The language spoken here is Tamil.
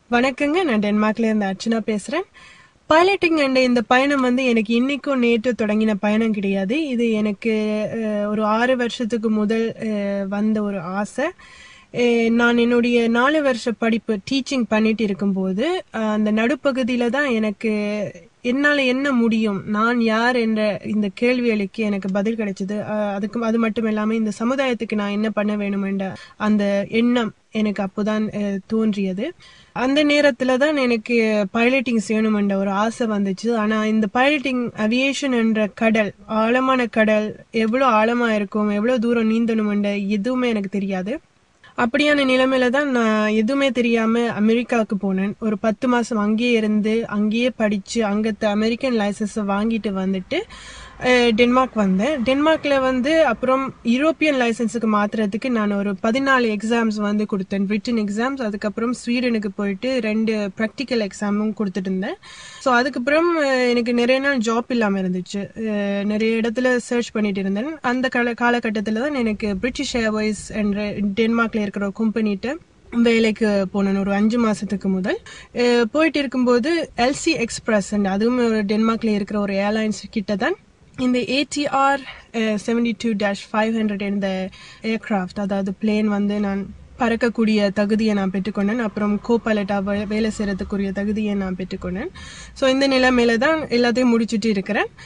வணக்கங்க நான் டென்மார்க்ல இருந்து அர்ச்சனா பேசுறேன் பைலட்டிங் அண்ட் இந்த பயணம் வந்து எனக்கு இன்னைக்கும் நேற்று தொடங்கின பயணம் கிடையாது இது எனக்கு அஹ், ஒரு ஆறு வருஷத்துக்கு முதல் அஹ், வந்த ஒரு ஆசை அஹ், நான் என்னுடைய நாலு வருஷ படிப்பு டீச்சிங் பண்ணிட்டு இருக்கும்போது அஹ், அந்த நடுப்பகுதியில தான் எனக்கு என்னால என்ன முடியும் நான் யார் என்ற இந்த கேள்விகளுக்கு எனக்கு பதில் கிடைச்சது அஹ், அதுக்கு அது மட்டும் இல்லாம இந்த சமுதாயத்துக்கு நான் என்ன பண்ண வேணும் என்ற அந்த எண்ணம் எனக்கு அப்போதான் அஹ், தோன்றியது அந்த நேரத்துல தான் எனக்கு பைலட்டிங் செய்யணும் என்ற ஒரு ஆசை வந்துச்சு ஆனா இந்த பைலட்டிங் அவியேஷன் என்ற கடல் ஆழமான கடல் எவ்வளவு ஆழமா இருக்கும் எவ்வளவு தூரம் நீந்தணும் என்ற எதுவுமே எனக்கு தெரியாது அப்படியான நிலைமையில தான் நான் எதுவுமே தெரியாம அமெரிக்காவுக்கு போனேன் ஒரு பத்து மாசம் அங்கேயே இருந்து அங்கேயே படிச்சு அங்கத்த அமெரிக்கன் லைசன்ஸ் வாங்கிட்டு வந்துட்டு அஹ், டென்மார்க் வந்தேன் டென்மார்க்ல வந்து அப்புறம் யூரோப்பியன் லைசன்ஸுக்கு மாத்துறதுக்கு நான் ஒரு பதினாலு எக்ஸாம்ஸ் வந்து கொடுத்தேன் ரிட்டன் எக்ஸாம்ஸ் அதுக்கப்புறம் ஸ்வீடனுக்கு போயிட்டு ரெண்டு ப்ராக்டிக்கல் எக்ஸாமும் கொடுத்துட்டு இருந்தேன் ஸோ அதுக்கப்புறம் அஹ், எனக்கு நிறைய நாள் ஜாப் இல்லாம இருந்துச்சு அஹ், நிறைய இடத்துல சர்ச் பண்ணிட்டு இருந்தேன் அந்த கால காலகட்டத்தில் தான் எனக்கு பிரிட்டிஷ் ஏர்வைஸ் என்ற டென்மார்க்ல இருக்கிற ஒரு கம்பெனிட்ட வேலைக்கு போனேன் ஒரு அஞ்சு மாசத்துக்கு முதல் அஹ், போயிட்டு இருக்கும்போது எல்சி எக்ஸ்பிரஸ் அதுவும் ஒரு டென்மார்க்ல இருக்கிற ஒரு ஏர்லைன்ஸ் கிட்ட தான் இந்த ATR seventy two dash five hundred இந்த ஏர்கிராஃப்ட் அதாவது பிளேன் வந்து நான் பறக்கக்கூடிய தகுதியை நான் பெற்றுக்கொண்டேன் அப்புறம் கோ பைலட்டா வேலை செய்யறதுக்குரிய தகுதியை நான் பெற்றுக்கொண்டேன் ஸோ இந்த நிலைமையில தான் எல்லாத்தையும் முடிச்சுட்டு இருக்கிறேன்